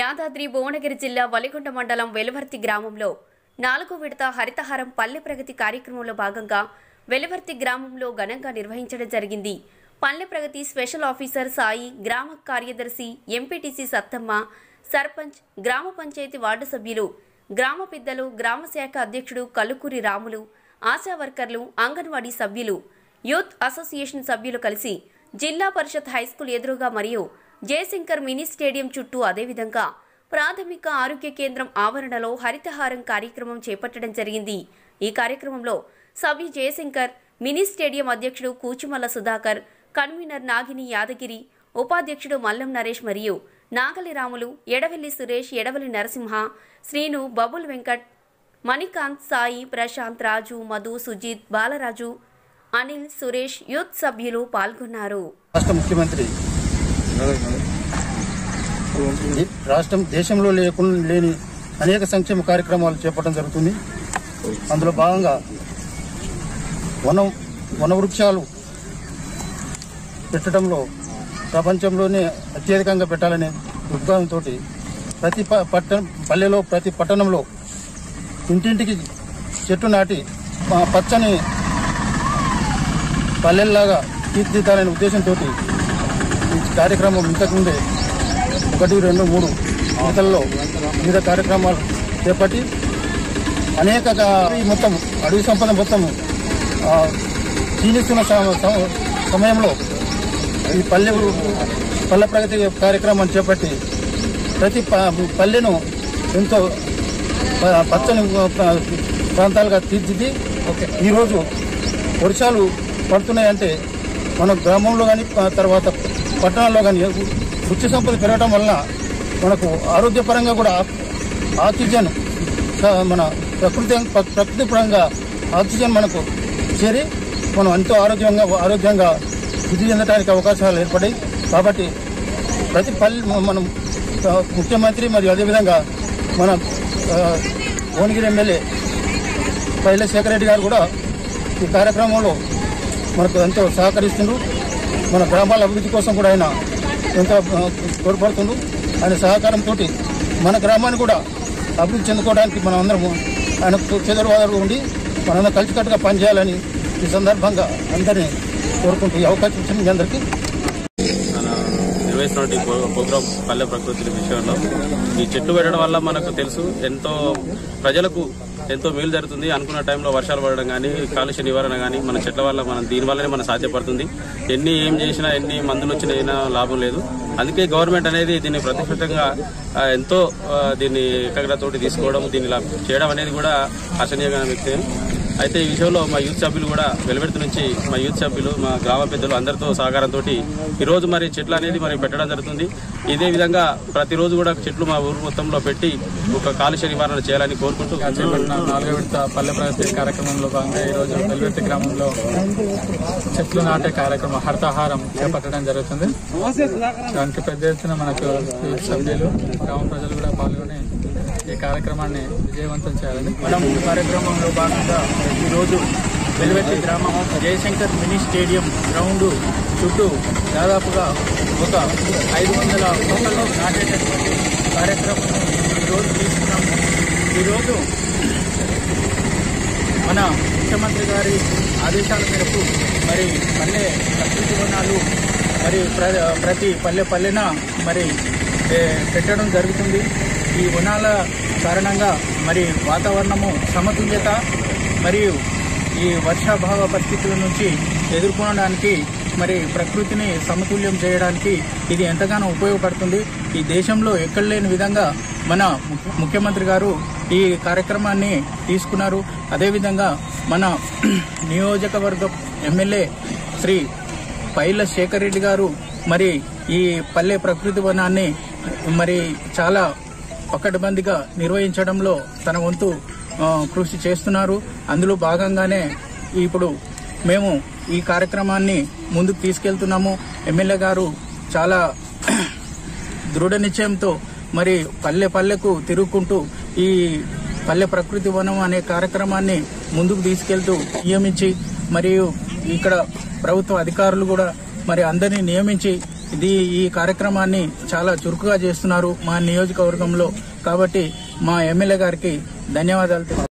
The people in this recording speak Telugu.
యాదాద్రి భువనగిరి జిల్లా వలిగొండ మండలం వెలువర్తి గ్రామంలో నాలుగో విడత హరితహారం పల్లె ప్రగతి కార్యక్రమంలో భాగంగా వెలువర్తి గ్రామంలో ఘనంగా నిర్వహించడం జరిగింది పల్లె ప్రగతి స్పెషల్ ఆఫీసర్ సాయి గ్రామ కార్యదర్శి ఎంపీటీసీ సత్తమ్మ సర్పంచ్ గ్రామ పంచాయతీ వార్డు సభ్యులు గ్రామ పెద్దలు గ్రామ శాఖ అధ్యక్షుడు కలుకూరి రాములు ఆశా వర్కర్లు అంగన్వాడీ సభ్యులు యూత్ అసోసియేషన్ సభ్యులు కలిసి జిల్లా పరిషత్ హైస్కూల్ ఎదురుగా మరియు జయశంకర్ మినీ స్టేడియం చుట్టూ అదేవిధంగా ప్రాథమిక ఆరోగ్య కేంద్రం ఆవరణలో హరితహారం కార్యక్రమం చేపట్టడం జరిగింది ఈ కార్యక్రమంలో సభ్యు జయశంకర్ మినీ స్టేడియం అధ్యక్షుడు కూచుమల్ల సుధాకర్ కన్వీనర్ నాగిని యాదగిరి ఉపాధ్యక్షుడు మల్లం నరేష్ మరియు నాగలి రాములు ఎడవెల్లి సురేష్ ఎడవెల్లి నరసింహ శ్రీను బబుల్ వెంకట్ మణికాంత్ సాయి ప్రశాంత్ రాజు మధు సుజిత్ బాలరాజు అనిల్ సురేష్ యూత్ సభ్యులు పాల్గొన్నారు రాష్ట్ర ముఖ్యమంత్రి ఈ రాష్ట్రం దేశంలో లేకుండా లేని అనేక సంక్షేమ కార్యక్రమాలు చేపట్టడం జరుగుతుంది అందులో భాగంగా వనం వన వృక్షాలు పెట్టడంలో ప్రపంచంలోనే అత్యధికంగా పెట్టాలనే ఉద్గానంతో ప్రతి ప- పట్టణ పల్లెలో ప్రతి పట్టణంలో ఇంటింటికి చెట్టు నాటి ఆ పచ్చని పల్లెల్లాగా తీర్చిదిద్దాలనే ఉద్దేశంతో ఈ కార్యక్రమం ఇంతకుముందే ఒకటి రెండు మూడు గీతల్లో వివిధ కార్యక్రమాలు చేపట్టి అనేక గా- ఈ మొత్తం అడవి సంపద మొత్తం ఆ, క్షీణిస్తున్న సమ- సమ- సమయంలో ఈ పల్లె పల్లె ప్రగతి కార్యక్రమం చేపట్టి ప్రతి ప- పల్లెను ఎంతో ప- పచ్చని ప్ర- ప్రాంతాలుగా తీర్చిది ఈరోజు వర్షాలు పడుతున్నాయంటే మన గ్రామంలో కానీ తర్వాత పట్టణాల్లో కానీ వృక్ష సంపద పెరగడం వలన మనకు ఆరోగ్యపరంగా కూడా ఆక్సిజన్ స- మన ప్రకృతి ప్రకృతి పరంగా ఆక్సిజన్ మనకు చేరి మనం ఎంతో ఆరోగ్యంగా ఆరోగ్యంగా వృద్ధి చెందడానికి అవకాశాలు ఏర్పడ్డాయి కాబట్టి ప్రతి పల్లె మనం ఆ, ముఖ్యమంత్రి మరియు అదేవిధంగా మన ఆ, భువనగిరి ఎమ్మెల్యే పైల శేఖర్ రెడ్డి గారు కూడా ఈ కార్యక్రమంలో మనకు ఎంతో సహకరిస్తుండ్రు మన గ్రామాల అభివృద్ధి కోసం కూడా ఆయన ఎంతో ఆ, తోడ్పడుతుండ్రు ఆయన సహకారంతో మన గ్రామాన్ని కూడా అభివృద్ధి చెందుకోవడానికి మనం అందరం ఆయన చెదరువాదరు ఉండి మనందరం కలిసికట్టుగా పనిచేయాలని ఈ సందర్భంగా అందరినీ కోరుకుంటూ ఈ అవకాశం ఇచ్చిన మీ అందరికీ మన నిర్వహిస్తున్నటువంటి ప్రో- ప్రోగ్రాం పల్లె ప్రకృతి విషయంలో ఈ చెట్లు పెట్టడం వల్ల మనకు తెలుసు ఎంతో ప్రజలకు ఎంతో మేలు జరుగుతుంది అనుకున్న టైంలో వర్షాలు పడడం కానీ కాలుష్య నివారణ కానీ మన చెట్ల వల్ల మనం దీని వల్లనే మనం సాధ్యపడుతుంది ఎన్ని ఏం చేసినా ఎన్ని మందులు వచ్చినా అయినా లాభం లేదు అందుకే గవర్నమెంట్ అనేది దీన్ని ప్రతిష్ఠితంగా ఆ, ఎంతో ఆ, దీన్ని ఏకాగ్రతతోటి తీసుకోవడం దీన్ని ఇలా చేయడం అనేది కూడా హర్షణీయమైన వ్యక్తి అయితే ఈ విషయంలో మా యూత్ సభ్యులు కూడా వెలువెడుతు నుంచి మా యూత్ సభ్యులు మా గ్రామ పెద్దలు అందరితో సహకారంతో ఈ రోజు మరి చెట్లు అనేది మరి పెట్టడం జరుగుతుంది ఇదే విధంగా ప్రతిరోజు కూడా చెట్లు మా ఊరు మొత్తంలో పెట్టి ఒక కాలుష్య నివారణ చేయాలని కోరుకుంటూ చేపట్టిన నాలుగో విడత పల్లె ప్రగతి కార్యక్రమంలో భాగంగా ఈరోజు వెల్వెత్తి గ్రామంలో చెట్లు నాటే కార్యక్రమం హరితహారం చేపట్టడం జరుగుతుంది దానికి పెద్ద ఎత్తున మనకు ఈ సభ్యులు గ్రామ ప్రజలు కూడా పాల్గొని ఈ కార్యక్రమాన్ని విజయవంతం చేయాలని మనం ఈ కార్యక్రమంలో భాగంగా ఈరోజు వెలువెత్తి గ్రామం జయశంకర్ మినీ స్టేడియం గ్రౌండ్ చుట్టూ దాదాపుగా ఒక ఐదు వందల మొక్కలు నాటేటటువంటి కార్యక్రమం ఈరోజు తీసుకున్నాము ఈరోజు మన ముఖ్యమంత్రి గారి ఆదేశాల మేరకు మరి పల్లె ప్రకృతి వనాలు మరి ప్ర- ప్రతి పల్లె పల్లెన మరి ఏ, పెట్టడం జరుగుతుంది ఈ వనాల కారణంగా మరి వాతావరణము సమతుల్యత మరియు ఈ వర్షాభావ పరిస్థితుల నుంచి ఎదుర్కొనడానికి మరి ప్రకృతిని సమతుల్యం చేయడానికి ఇది ఎంతగానో ఉపయోగపడుతుంది ఈ దేశంలో ఎక్కడ లేని విధంగా మన ము- ముఖ్యమంత్రి గారు ఈ కార్యక్రమాన్ని తీసుకున్నారు అదేవిధంగా మన నియోజకవర్గ ఎమ్మెల్యే శ్రీ పైల శేఖర్ రెడ్డి గారు మరి ఈ పల్లె ప్రకృతి వనాన్ని మరి చాలా పకడ్బందీగా నిర్వహించడంలో తన వంతు ఆ, కృషి చేస్తున్నారు అందులో భాగంగానే ఇప్పుడు మేము ఈ కార్యక్రమాన్ని ముందుకు తీసుకెళ్తున్నాము ఎమ్మెల్యే గారు చాలా దృఢ నిశ్చయంతో మరి పల్లె పల్లెకు తిరుగుకుంటూ ఈ పల్లె ప్రకృతి వనం అనే కార్యక్రమాన్ని ముందుకు తీసుకెళ్తూ నియమించి మరియు ఇక్కడ ప్రభుత్వ అధికారులు కూడా మరి అందరినీ నియమించి ఇది ఈ కార్యక్రమాన్ని చాలా చురుకుగా చేస్తున్నారు మా నియోజకవర్గంలో కాబట్టి మా ఎమ్మెల్యే గారికి ధన్యవాదాలు తెలుపు-